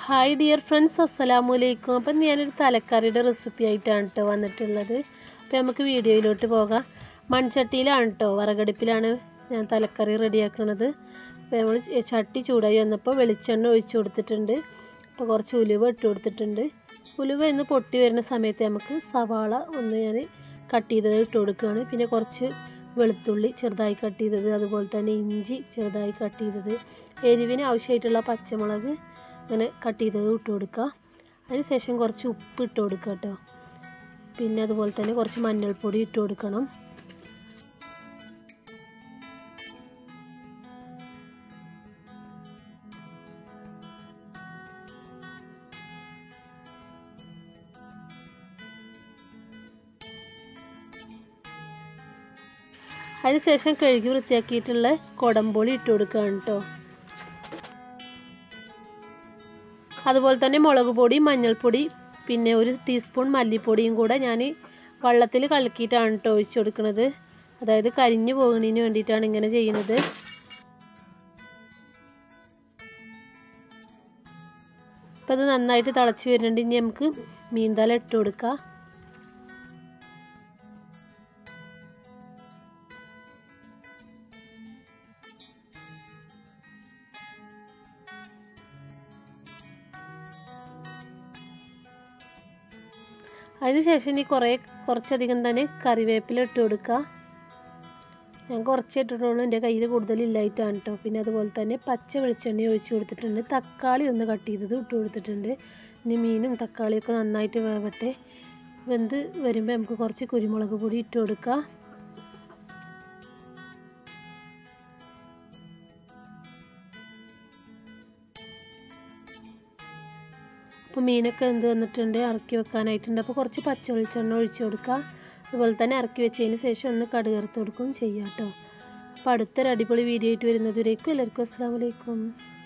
hi dear friends അസ്സലാമു അലൈക്കും അപ്പം ഞാനൊരു തലക്കറിയുടെ റെസിപ്പി ആയിട്ടാണ് കേട്ടോ വന്നിട്ടുള്ളത് അപ്പോൾ നമുക്ക് വീഡിയോയിലോട്ട് പോകാം മൺചട്ടിയിലാണ് കേട്ടോ വറകടുപ്പിലാണ് ഞാൻ തലക്കറി റെഡിയാക്കുന്നത് അപ്പോൾ നമ്മൾ ചട്ടി ചൂടായി വന്നപ്പോൾ വെളിച്ചെണ്ണ ഒഴിച്ചു കൊടുത്തിട്ടുണ്ട് അപ്പോൾ കുറച്ച് ഉലുവ ഇട്ട് കൊടുത്തിട്ടുണ്ട് ഉലുവ എന്ന് പൊട്ടി വരുന്ന സമയത്ത് നമുക്ക് സവാള ഒന്ന് ഞാൻ കട്ട് ചെയ്തത് ഇട്ട് കൊടുക്കുകയാണ് പിന്നെ കുറച്ച് വെളുത്തുള്ളി ചെറുതായി കട്ട് ചെയ്തത് അതുപോലെ തന്നെ ഇഞ്ചി ചെറുതായി കട്ട് ചെയ്തത് എരിവിന് ആവശ്യമായിട്ടുള്ള പച്ചമുളക് അങ്ങനെ കട്ട് ചെയ്തത് ഇട്ട് കൊടുക്കുക അതിന് ശേഷം കുറച്ച് ഉപ്പ് ഇട്ട് കൊടുക്കുക കേട്ടോ പിന്നെ അതുപോലെ തന്നെ കുറച്ച് മഞ്ഞൾപ്പൊടി ഇട്ട് കൊടുക്കണം അതിനുശേഷം കഴുകി വൃത്തിയാക്കിയിട്ടുള്ള കുടംപൊളി ഇട്ട് കൊടുക്കുകയാണ് കേട്ടോ അതുപോലെ തന്നെ മുളക് പൊടി മഞ്ഞൾപ്പൊടി പിന്നെ ഒരു ടീസ്പൂൺ മല്ലിപ്പൊടിയും കൂടെ ഞാൻ വെള്ളത്തിൽ കലക്കിയിട്ടാണ് കേട്ടോ ഒഴിച്ചു കൊടുക്കുന്നത് അതായത് കരിഞ്ഞു പോകുന്നതിന് വേണ്ടിയിട്ടാണ് ഇങ്ങനെ ചെയ്യുന്നത് അപ്പം അത് നന്നായിട്ട് തിളച്ച് വരുന്നുണ്ട് ഇനി നമുക്ക് മീൻതല ഇട്ട് കൊടുക്കാം അതിനുശേഷം ഇനി കുറേ കുറച്ചധികം തന്നെ കറിവേപ്പില ഇട്ട് കൊടുക്കുക ഞാൻ കുറച്ച് ഇട്ടിട്ടുള്ളൂ എൻ്റെ കയ്യിൽ കൂടുതലില്ലായിട്ടാണ് കേട്ടോ പിന്നെ അതുപോലെ തന്നെ പച്ച വെളിച്ചെണ്ണ ഒഴിച്ച് കൊടുത്തിട്ടുണ്ട് തക്കാളി ഒന്ന് കട്ട് ചെയ്തത് ഇട്ട് കൊടുത്തിട്ടുണ്ട് ഇനി മീനും തക്കാളിയൊക്കെ നന്നായിട്ട് വേവട്ടെ വെന്ത് വരുമ്പോൾ നമുക്ക് കുറച്ച് കുരുമുളക് പൊടി ഇട്ട് കൊടുക്കുക അപ്പോൾ മീനൊക്കെ എന്ത് വന്നിട്ടുണ്ട് ഇറക്കി വെക്കാനായിട്ടുണ്ട് അപ്പോൾ കുറച്ച് പച്ച വെളിച്ചെണ്ണ ഒഴിച്ചു കൊടുക്കുക അതുപോലെ തന്നെ ഇറക്കി വെച്ചതിന് ശേഷം ഒന്ന് കടുകറുത്ത് കൊടുക്കുകയും ചെയ്യാം കേട്ടോ അപ്പോൾ അടുത്തൊരു അടിപൊളി വീഡിയോ ആയിട്ട് വരുന്നതുവരേക്കും എല്ലാവർക്കും അസ്സാം വലൈക്കും